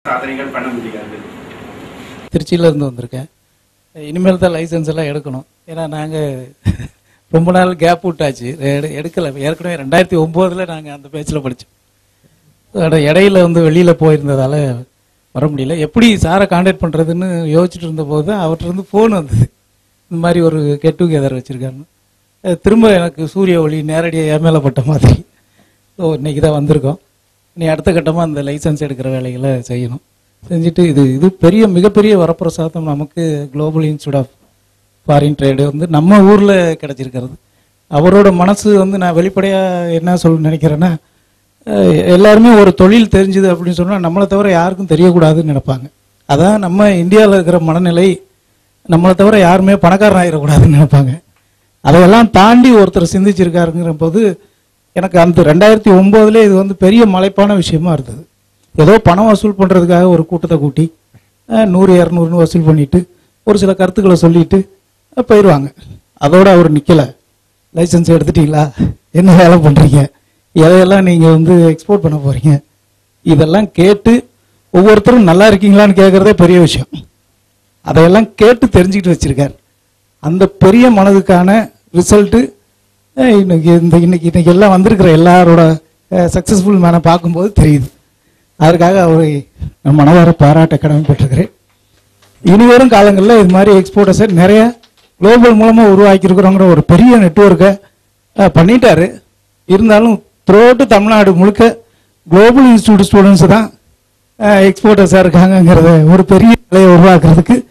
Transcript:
சாதனைகள் பண்ண முடியாது திருச்சியில இருந்து வந்திருக்கேன் இனிமேல் தான் லைசன்ஸ் எல்லாம் எடுக்கணும் ஏன்னா நாங்கள் ரொம்ப நாள் கேப் விட்டாச்சு எடு எடுக்கலை ஏற்கனவே ரெண்டாயிரத்தி ஒம்போதில் நாங்கள் அந்த பேச்சில் படித்தோம் அதோட இடையில வந்து வெளியில் போயிருந்ததால வர முடியல எப்படி சாரை காண்டாக்ட் பண்ணுறதுன்னு யோசிச்சுட்டு இருந்தபோது தான் அவர்கிட்ட இருந்து ஃபோன் வந்தது இந்த மாதிரி ஒரு கெட் டுகெதர் வச்சுருக்காருன்னு அஹ் திரும்ப எனக்கு சூரிய ஒளி நேரடியாக என் மேலே பட்ட மாதிரி ஸோ இன்னைக்கு தான் வந்திருக்கோம் இனி அடுத்த கட்டமாக அந்த லைசன்ஸ் எடுக்கிற வேலைகளை செய்யணும் செஞ்சுட்டு இது இது பெரிய மிகப்பெரிய வரப்பிரசாதம் நமக்கு global institute of foreign trade வந்து நம்ம ஊரில் கிடைச்சிருக்கிறது அவரோட மனசு வந்து நான் வெளிப்படையாக என்ன சொல்ல நினைக்கிறேன்னா அஹ் எல்லாருமே ஒரு தொழில் தெரிஞ்சுது அப்படின்னு சொன்னால் நம்மளை தவிர யாருக்கும் தெரியக்கூடாதுன்னு நினைப்பாங்க அதான் நம்ம இந்தியாவில் இருக்கிற மனநிலை நம்மளை தவிர யாருமே பணக்காரன் ஆகிடக்கூடாதுன்னு நினைப்பாங்க அதையெல்லாம் தாண்டி ஒருத்தர் சிந்திச்சிருக்காருங்கிற போது எனக்கு அந்த ரெண்டாயிரத்தி ஒம்போதுல இது வந்து பெரிய மலைப்பான விஷயமா இருந்தது ஏதோ பணம் வசூல் பண்ணுறதுக்காக ஒரு கூட்டத்தை கூட்டி அஹ், நூறு இரநூறுன்னு வசூல் பண்ணிட்டு ஒரு சில கருத்துக்களை சொல்லிட்டு அஹ், போயிடுவாங்க அதோட அவர் நிற்கலை லைசன்ஸ் எடுத்துட்டீங்களா என்ன வேலை பண்ணுறீங்க எதையெல்லாம் நீங்கள் வந்து எக்ஸ்போர்ட் பண்ண போகிறீங்க இதெல்லாம் கேட்டு ஒவ்வொருத்தரும் நல்லா இருக்கீங்களான்னு கேட்குறதே பெரிய விஷயம் அதையெல்லாம் கேட்டு தெரிஞ்சுக்கிட்டு வச்சிருக்கார் அந்த பெரிய மனதுக்கான ரிசல்ட்டு இன்னைக்கு இந்த இன்னைக்கு இன்னைக்கு எல்லாம் வந்திருக்கிற எல்லாரோட சக்ஸஸ்ஃபுல் மேனை பார்க்கும்போது தெரியுது அதற்காக அவரை நான் மனதார பாராட்ட கடமைப்பட்டிருக்கிறேன் இனி வரும் காலங்களில் இது மாதிரி எக்ஸ்போர்ட்டர்ஸை நிறைய குளோபல் மூலமாக உருவாக்கியிருக்கிறோங்கிற ஒரு பெரிய நெட்ஒர்க்கை பண்ணிட்டாரு இருந்தாலும் த்ரோட்டு தமிழ்நாடு முழுக்க குளோபல் இன்ஸ்டியூட் ஸ்டூடெண்ட்ஸ் தான் எக்ஸ்போர்ட்டர்ஸாக இருக்காங்கங்கிறத ஒரு பெரிய நிலையை உருவாக்குறதுக்கு